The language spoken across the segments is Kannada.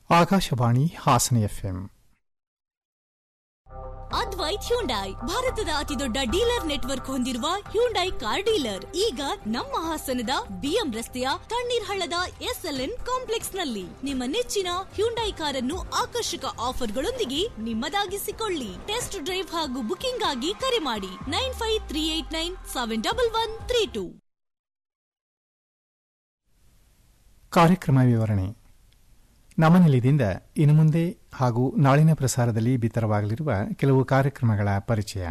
ಆಕಾಶವಾಣಿ ಹಾಸನ ಎಫ್ಎಂ ಅದ್ವೈತ್ ಹ್ಯುಂಡೈ ಭಾರತದ ಅತಿದೊಡ್ಡ ಡೀಲರ್ ನೆಟ್ವರ್ಕ್ ಹೊಂದಿರುವ ಹ್ಯುಂಡೈ ಕಾರ್ ಡೀಲರ್ ಈಗ ನಮ್ಮ ಹಾಸನದ ಬಿಎಂ ರಸ್ತೆಯ ತಣ್ಣೀರ್ ಹಳ್ಳದ ಎಸ್ಎಲ್ಎನ್ ಕಾಂಪ್ಲೆಕ್ಸ್ ನಲ್ಲಿ ನಿಮ್ಮ ನೆಚ್ಚಿನ ಹ್ಯುಂಡೈ ಕಾರನ್ನು ಆಕರ್ಷಕ ಆಫರ್ಗಳೊಂದಿಗೆ ನಿಮ್ಮದಾಗಿಸಿಕೊಳ್ಳಿ ಟೆಸ್ಟ್ ಡ್ರೈವ್ ಹಾಗೂ ಬುಕಿಂಗ್ ಆಗಿ ಕರೆ ಮಾಡಿ nine five three eight nine seven double one three two ಕಾರ್ಯಕ್ರಮ ವಿವರಣೆ ನಮ್ಮ ನಿಲಯದಿಂದ ಇನ್ನು ಮುಂದೆ ಹಾಗೂ ನಾಳಿನ ಪ್ರಸಾರದಲ್ಲಿ ಬಿತ್ತರವಾಗಲಿರುವ ಕೆಲವು ಕಾರ್ಯಕ್ರಮಗಳ ಪರಿಚಯ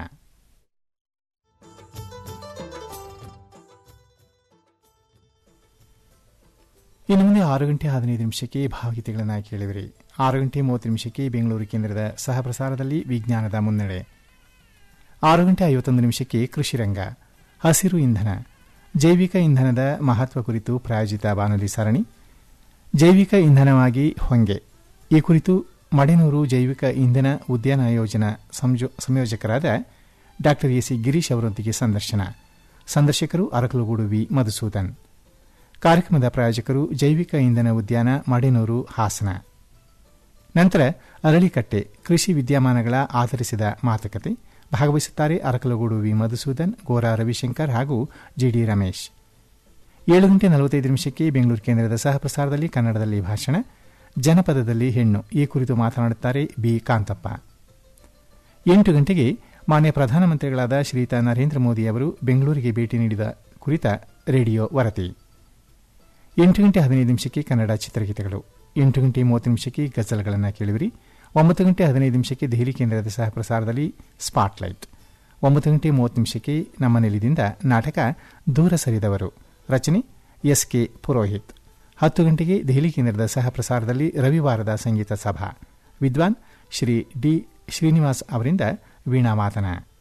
ಇನ್ನು ಮುಂದೆ ಆರು ಗಂಟೆ ಹದಿನೈದು ನಿಮಿಷಕ್ಕೆ ಭಾವಗೀತೆಗಳನ್ನು ಕೇಳಿವಿರಿ ಆರು ಗಂಟೆ ಮೂವತ್ತು ನಿಮಿಷಕ್ಕೆ ಬೆಂಗಳೂರು ಕೇಂದ್ರದ ಸಹ ಪ್ರಸಾರದಲ್ಲಿ ವಿಜ್ಞಾನದ ಮುನ್ನಡೆ ಆರು ಗಂಟೆ ಐವತ್ತೊಂದು ನಿಮಿಷಕ್ಕೆ ಕೃಷಿ ರಂಗ ಹಸಿರು ಇಂಧನ ಜೈವಿಕ ಇಂಧನದ ಮಹತ್ವ ಕುರಿತು ಪ್ರಾಯೋಜಿತ ಬಾನುಲಿ ಸರಣಿ ಜೈವಿಕ ಇಂಧನವಾಗಿ ಹೊಂಗೆ ಈ ಕುರಿತು ಮಡೆನೂರು ಜೈವಿಕ ಇಂಧನ ಉದ್ಯಾನ ಯೋಜನಾ ಸಂಯೋಜಕರಾದ ಡಾ ಎಸಿ ಗಿರೀಶ್ ಅವರೊಂದಿಗೆ ಸಂದರ್ಶನ ಸಂದರ್ಶಕರು ಅರಕಲುಗೂಡು ವಿ ಮಧುಸೂದನ್ ಕಾರ್ಯಕ್ರಮದ ಪ್ರಾಯೋಜಕರು ಜೈವಿಕ ಇಂಧನ ಉದ್ಯಾನ ಮಡೆನೂರು ಹಾಸನ ನಂತರ ಅರಳಿಕಟ್ಟೆ ಕೃಷಿ ವಿದ್ಯಮಾನಗಳ ಆಧರಿಸಿದ ಮಾತುಕತೆ ಭಾಗವಹಿಸುತ್ತಾರೆ ಅರಕಲಗೂಡು ವಿ ಮಧುಸೂದನ್ ಗೋರಾ ರವಿಶಂಕರ್ ಹಾಗೂ ಜಿಡಿ ರಮೇಶ್ ಏಳು ಗಂಟೆ ನಲವತ್ತೈದು ನಿಮಿಷಕ್ಕೆ ಬೆಂಗಳೂರು ಕೇಂದ್ರದ ಸಹ ಪ್ರಸಾರದಲ್ಲಿ ಕನ್ನಡದಲ್ಲಿ ಭಾಷಣ ಜನಪದದಲ್ಲಿ ಹೆಣ್ಣು ಈ ಕುರಿತು ಮಾತನಾಡುತ್ತಾರೆ ಬಿ ಕಾಂತಪ್ಪ ಎಂಟು ಗಂಟೆಗೆ ಮಾನ್ಯ ಪ್ರಧಾನಮಂತ್ರಿಗಳಾದ ಶ್ರೀಯುತ ನರೇಂದ್ರ ಮೋದಿ ಅವರು ಬೆಂಗಳೂರಿಗೆ ಭೇಟಿ ನೀಡಿದ ಕುರಿತ ರೇಡಿಯೋ ವರದಿ ಎಂಟು ಗಂಟೆ ಹದಿನೈದು ನಿಮಿಷಕ್ಕೆ ಕನ್ನಡ ಚಿತ್ರಗೀತೆಗಳು ಎಂಟು ಗಂಟೆ ಮೂವತ್ತು ನಿಮಿಷಕ್ಕೆ ಗಜಲ್ಗಳನ್ನು ಕೇಳುವಿರಿ ಒಂಬತ್ತು ಗಂಟೆ ಹದಿನೈದು ನಿಮಿಷಕ್ಕೆ ದೆಹಲಿ ಕೇಂದ್ರದ ಸಹ ಪ್ರಸಾರದಲ್ಲಿ ಸ್ಪಾಟ್ಲೈಟ್ ಒಂಬತ್ತು ಗಂಟೆ ಮೂವತ್ತು ನಿಮಿಷಕ್ಕೆ ನಮ್ಮ ನೆಲದಿಂದ ನಾಟಕ ದೂರ ಸರಿದವರು ರಚನೆ ಎಸ್ ಕೆ ಪುರೋಹಿತ್ ಹತ್ತು ಗಂಟೆಗೆ ದೆಹಲಿ ಕೇಂದ್ರದ ಸಹ ಪ್ರಸಾರದಲ್ಲಿ ರವಿವಾರದ ಸಂಗೀತ ಸಭಾ ವಿದ್ವಾನ್ ಶ್ರೀ ಡಿ ಶ್ರೀನಿವಾಸ್ ಅವರಿಂದ ವೀಣಾ ಮಾತನ